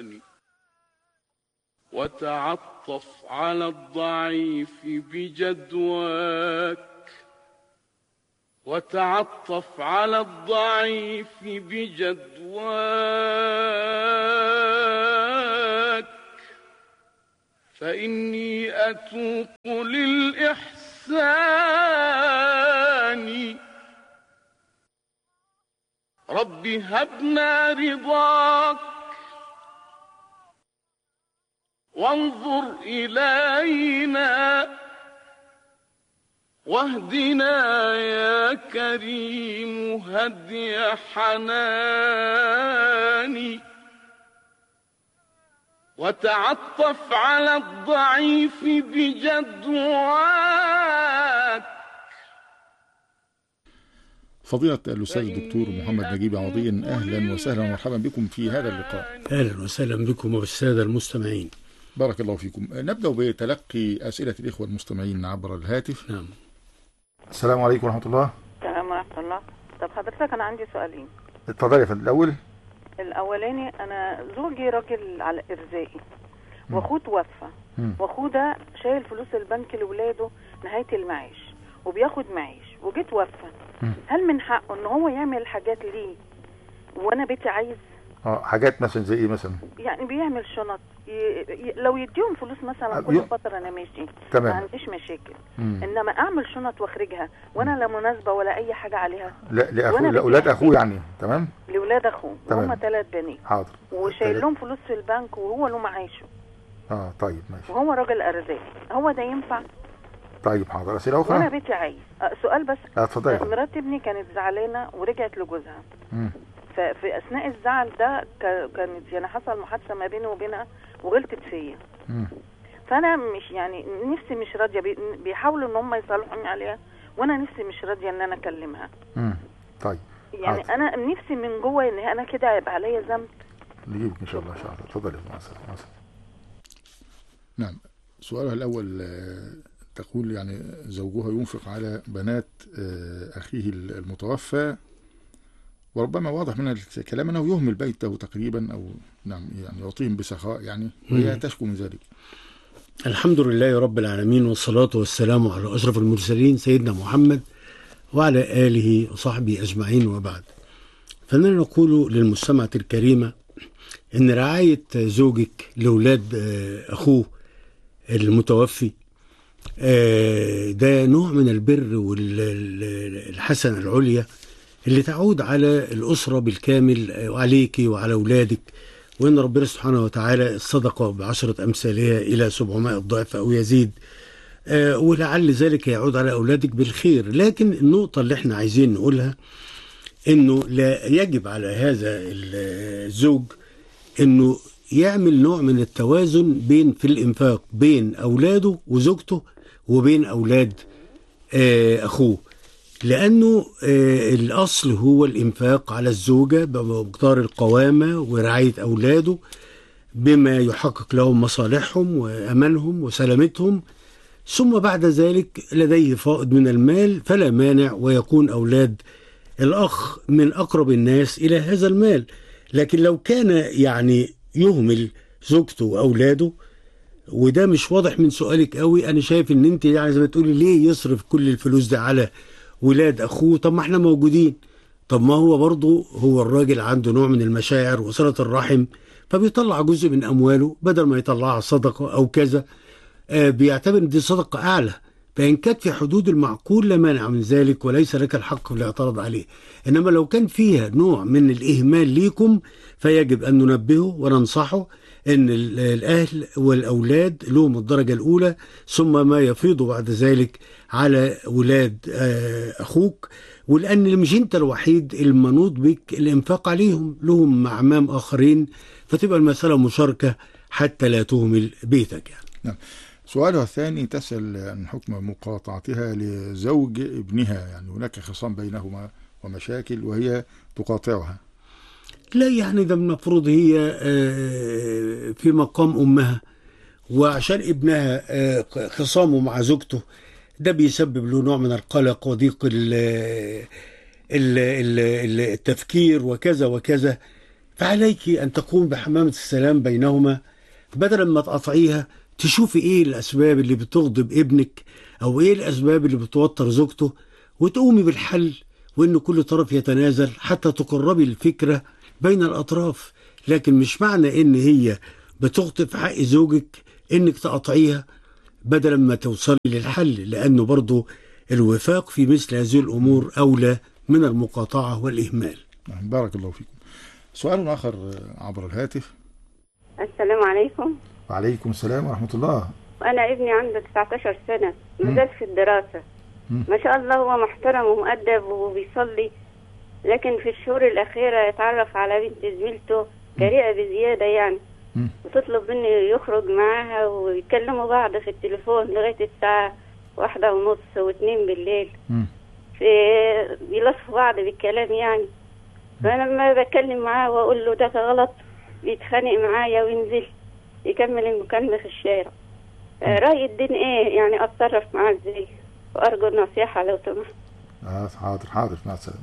الإحسان وتعطف على الضعيف بجدواك وتعطف على الضعيف بجدواك فإني أتوق للإحسان رب هبنا رضاك وانظر إلينا واهدنا يا كريم هدي حناني وتعطف على الضعيف بجدواك فضيلة الأستاذ الدكتور محمد نجيب عوضي أهلا وسهلا ومرحبا بكم في هذا اللقاء اهلا وسهلا بكم وبالساده المستمعين بارك الله فيكم نبدأ بتلقي أسئلة الإخوة المستمعين عبر الهاتف نعم السلام عليكم ورحمة الله السلام ورحمة الله طب حضرتك أنا عندي سؤالين اتفضل يا فندم الأول الأولاني أنا زوجي راجل على إرزاقي وأخوه توفى مم. وأخوه ده شايل فلوس البنك لولاده نهاية المعاش وبياخد معاش وجه توفى مم. هل من حقه إن هو يعمل حاجات ليه وأنا بيتي عايز اه حاجات مثلا زي ايه مثلا يعني بيعمل شنط ي... ي... لو يديهم فلوس مثلا أه، كل يو- فترة أنا ماشي ما تمام عنديش مشاكل مم. إنما أعمل شنط وأخرجها وأنا لا مناسبة ولا أي حاجة عليها لا لأخو وأنا لأولاد بدي أخوه يعني تمام لولاد أخوه تمام. وهم ثلاث بنات حاضر وشايل لهم فلوس في البنك وهو له معاشه اه طيب ماشي وهو راجل ارزاق هو ده ينفع طيب حاضر أسئلة وانا أخرى بيتي عايز أه، سؤال بس اه اتفضل يا فندم مرات ابني كانت زعلانه ورجعت لجوزها مم. ففي اثناء الزعل ده ك- كانت يعني حصل محادثه ما بيني وبينها وغلطت فيا مم. فانا مش يعني نفسي مش راضيه بي- بيحاولوا ان هم يصالحوني عليها وانا نفسي مش راضيه ان انا اكلمها مم. طيب يعني حاضر. انا نفسي من جوه ان انا كده هيبقى عليا ذنب نجيبك إن شاء الله إن شاء الله اتفضل يا فندم مع السلامة مع السلامة. نعم سؤالها الأول آه، تقول يعني زوجها ينفق على بنات آه، أخيه المتوفى وربما واضح من الكلام أنه يهمل بيته تقريبا أو نعم يعني يعطيهم بسخاء يعني وهي مم. تشكو من ذلك الحمد لله رب العالمين والصلاة والسلام على أشرف المرسلين سيدنا محمد وعلى آله وصحبه أجمعين وبعد فإننا نقول للمستمعة الكريمة إن رعاية زوجك لأولاد آه، أخوه المتوفي آه، ده نوع من البر والحسنة العليا اللي تعود على الأسرة بالكامل آه، وعليك وعلى أولادك وإن ربنا سبحانه وتعالى الصدقة بعشرة أمثالها إلى 700 ضعف أو يزيد آه، ولعل ذلك يعود على أولادك بالخير لكن النقطة اللي احنا عايزين نقولها إنه لا يجب على هذا الزوج إنه يعمل نوع من التوازن بين في الإنفاق بين أولاده وزوجته وبين أولاد آه، أخوه لأنه آه، الأصل هو الإنفاق على الزوجة بمقدار القوامة ورعاية أولاده بما يحقق لهم مصالحهم وأمانهم وسلامتهم ثم بعد ذلك لديه فائض من المال فلا مانع ويكون أولاد الأخ من أقرب الناس إلى هذا المال لكن لو كان يعني يهمل زوجته وأولاده وده مش واضح من سؤالك قوي انا شايف ان انت يعني زي ما تقولي ليه يصرف كل الفلوس ده على ولاد اخوه طب ما احنا موجودين طب ما هو برضه هو الراجل عنده نوع من المشاعر وصلة الرحم فبيطلع جزء من امواله بدل ما يطلعها صدقة او كذا آه بيعتبر ان دي صدقة اعلى فان كانت في حدود المعقول لا مانع من ذلك وليس لك الحق في الاعتراض عليه انما لو كان فيها نوع من الاهمال ليكم فيجب ان ننبهه وننصحه ان ال- الاهل والاولاد لهم الدرجه الاولى ثم ما يفيض بعد ذلك على ولاد آه، اخوك ولان مش انت الوحيد المنوط بك الانفاق عليهم لهم اعمام اخرين فتبقى المساله مشاركه حتى لا تهمل بيتك يعني سؤالها الثاني تسأل عن حكم مقاطعتها لزوج ابنها يعني هناك خصام بينهما ومشاكل وهي تقاطعها لا يعني ده المفروض هي آه، في مقام امها وعشان ابنها آه، خصامه مع زوجته ده بيسبب له نوع من القلق وضيق ال- ال- ال- ال- التفكير وكذا وكذا فعليك أن تقوم بحمامة السلام بينهما بدلا ما تقطعيها تشوفي إيه الأسباب اللي بتغضب ابنك أو إيه الأسباب اللي بتوتر زوجته وتقومي بالحل وإن كل طرف يتنازل حتى تقربي الفكرة بين الأطراف لكن مش معنى إن هي بتخطئ في حق زوجك إنك تقطعيها بدلا ما توصلي للحل لأنه برضو الوفاق في مثل هذه الأمور أولى من المقاطعة والإهمال نعم بارك الله فيكم سؤال آخر آه، عبر الهاتف السلام عليكم وعليكم السلام ورحمة الله وانا ابني عنده 19 سنه مازال في الدراسه مم. ما شاء الله هو محترم ومؤدب وبيصلي لكن في الشهور الاخيره يتعرف على بنت زميلته جريئه بزياده يعني مم. وتطلب منه يخرج معاها ويكلموا بعض في التليفون لغايه الساعه واحدة ونص واتنين بالليل مم. في بيلصفوا بعض بالكلام يعني فانا لما بتكلم معاه واقول له ده غلط بيتخانق معايا وينزل يكمل المكالمة في الشارع آه، رأي الدين ايه يعني اتصرف معاه ازاي وارجو النصيحة لو سمحت آه حاضر حاضر مع السلامة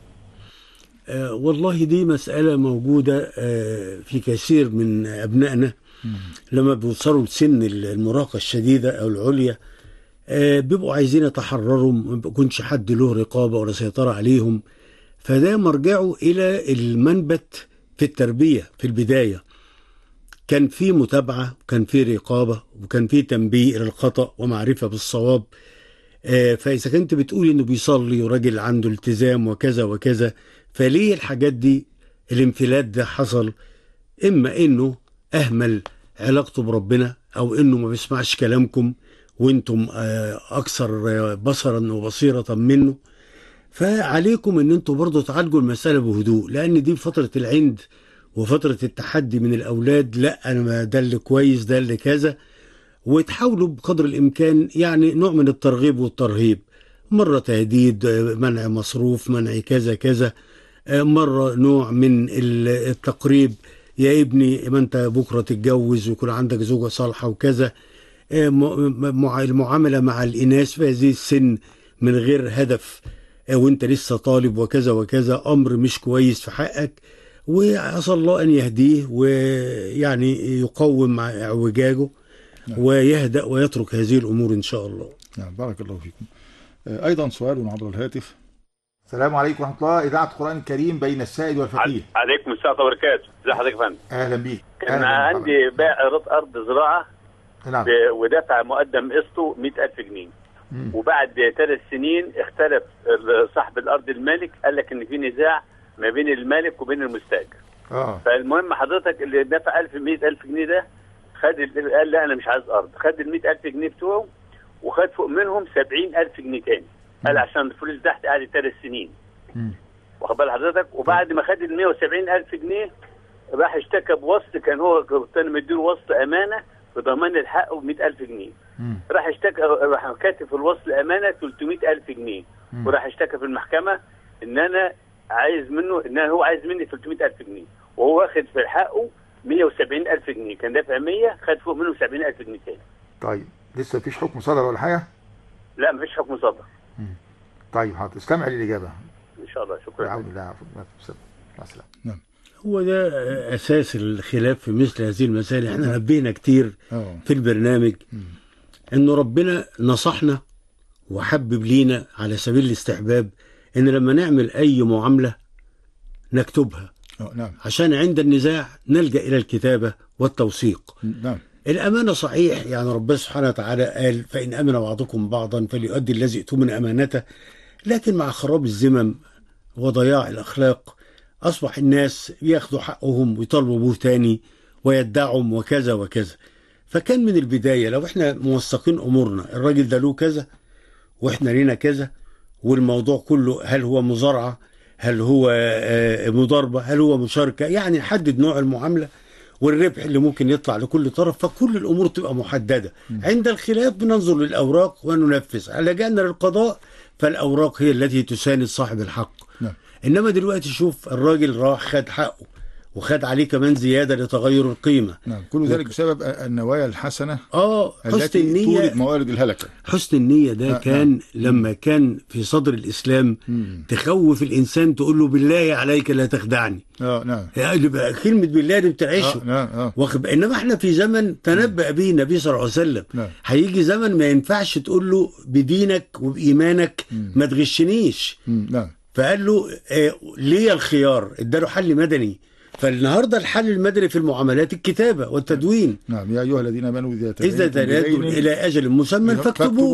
آه، والله دي مسألة موجودة آه، في كثير من أبنائنا لما بيوصلوا لسن المراهقة الشديدة أو العليا آه، بيبقوا عايزين يتحرروا ما بيكونش حد له رقابة ولا سيطرة عليهم فده مرجعه إلى المنبت في التربية في البداية كان في متابعة وكان في رقابة وكان في تنبيه إلى الخطأ ومعرفة بالصواب آه، فإذا كنت بتقول إنه بيصلي وراجل عنده التزام وكذا وكذا فليه الحاجات دي الانفلات ده حصل إما إنه أهمل علاقته بربنا أو إنه ما بيسمعش كلامكم وإنتم آه، أكثر آه، بصرا وبصيرة منه فعليكم ان انتوا برضه تعالجوا المسألة بهدوء لان دي فترة العند وفترة التحدي من الاولاد لا انا ما ده اللي كويس ده اللي كذا وتحاولوا بقدر الامكان يعني نوع من الترغيب والترهيب مرة تهديد آه، منع مصروف منع كذا كذا آه، مرة نوع من ال- التقريب يا ابني ما انت بكرة تتجوز ويكون عندك زوجة صالحة وكذا آه، م- م- مع- المعاملة مع الإناث في هذه السن من غير هدف آه، وانت لسه طالب وكذا وكذا أمر مش كويس في حقك وعسى الله أن يهديه ويعني يقوم مع اعوجاجه ويهدأ ويترك هذه الأمور إن شاء الله نعم بارك الله فيكم آه، أيضا سؤال عبر الهاتف السلام عليكم ورحمة الله إذاعة القرآن الكريم بين السائل والفقيه عليكم السلام ورحمه الله وبركاته ازي حضرتك يا فندم أهلا بيك كان أهلا عندي بائع ارض ارض زراعه نعم ب- ودفع مقدم قسطه 100000 جنيه مم. وبعد ثلاث سنين اختلف ال- صاحب الارض المالك قال لك ان في نزاع ما بين المالك وبين المستاجر اه فالمهم حضرتك اللي دفع 1000 100000 جنيه ده خد ال- قال لا انا مش عايز ارض خد ال 100000 جنيه بتوعه وخد فوق منهم 70000 جنيه تاني قال عشان الفلوس تحت قعدت ثلاث سنين مم. واخد بال حضرتك وبعد ما خد ال 170000 جنيه راح اشتكى بوسط كان هو كان مديله وسط امانه في ضمان الحق ب 100000 جنيه مم. راح اشتكى راح كاتب في الوصل الامانه 300000 جنيه مم. وراح اشتكى في المحكمه ان انا عايز منه ان هو عايز مني 300000 جنيه وهو واخد في حقه 170000 جنيه كان دافع 100 خد فوق منهم 70000 جنيه تاني طيب لسه مفيش حكم صدر ولا حاجة لا مفيش حكم صدر طيب حاضر استمع للإجابة ان شاء الله شكرا بعون الله عفوا مع السلامة مع السلامة هو ده أساس الخلاف في مثل هذه المسائل احنا نبهنا كتير اه في البرنامج انه ربنا نصحنا وحبب لينا على سبيل الاستحباب ان لما نعمل اي معامله نكتبها اه نعم عشان عند النزاع نلجا الى الكتابه والتوثيق نعم الامانه صحيح يعني ربنا سبحانه وتعالى قال فان امن بعضكم بعضا فليؤدي الذي ائتمن امانته لكن مع خراب الذمم وضياع الاخلاق اصبح الناس ياخدوا حقهم ويطالبوا به تاني ويدعهم وكذا وكذا فكان من البدايه لو احنا موثقين امورنا الراجل ده له كذا واحنا لينا كذا والموضوع كله هل هو مزارعه هل هو آه، مضاربه هل هو مشاركه يعني نحدد نوع المعامله والربح اللي ممكن يطلع لكل طرف فكل الامور تبقى محدده عند الخلاف بننظر للاوراق وننفذ على لجأنا للقضاء فالاوراق هي التي تساند صاحب الحق نعم. انما دلوقتي شوف الراجل راح خد حقه وخد عليه كمان زياده لتغير القيمه نعم كل ذلك بسبب النوايا الحسنه اه حسن التي النيه تولد موارد الهلكه حسن النية ده نعم، كان لما كان في صدر الإسلام تخوف الإنسان تقول له بالله عليك لا تخدعني اه نعم يعني بقى كلمة بالله دي اه بتعيشه نعم اه واخد بالك؟ انما احنا في زمن تنبأ به النبي صلى الله عليه وسلم نعم. هيجي زمن ما ينفعش تقول له بدينك وبإيمانك ما تغشنيش مم، نعم فقال له آه ليه الخيار اداله حل مدني فالنهارده الحل المدني في المعاملات الكتابة والتدوين نعم يا ايها الذين امنوا اذا إذا تدينتم تنادوا بدين إلى أجل مسمى فاكتبوه. فاكتبوه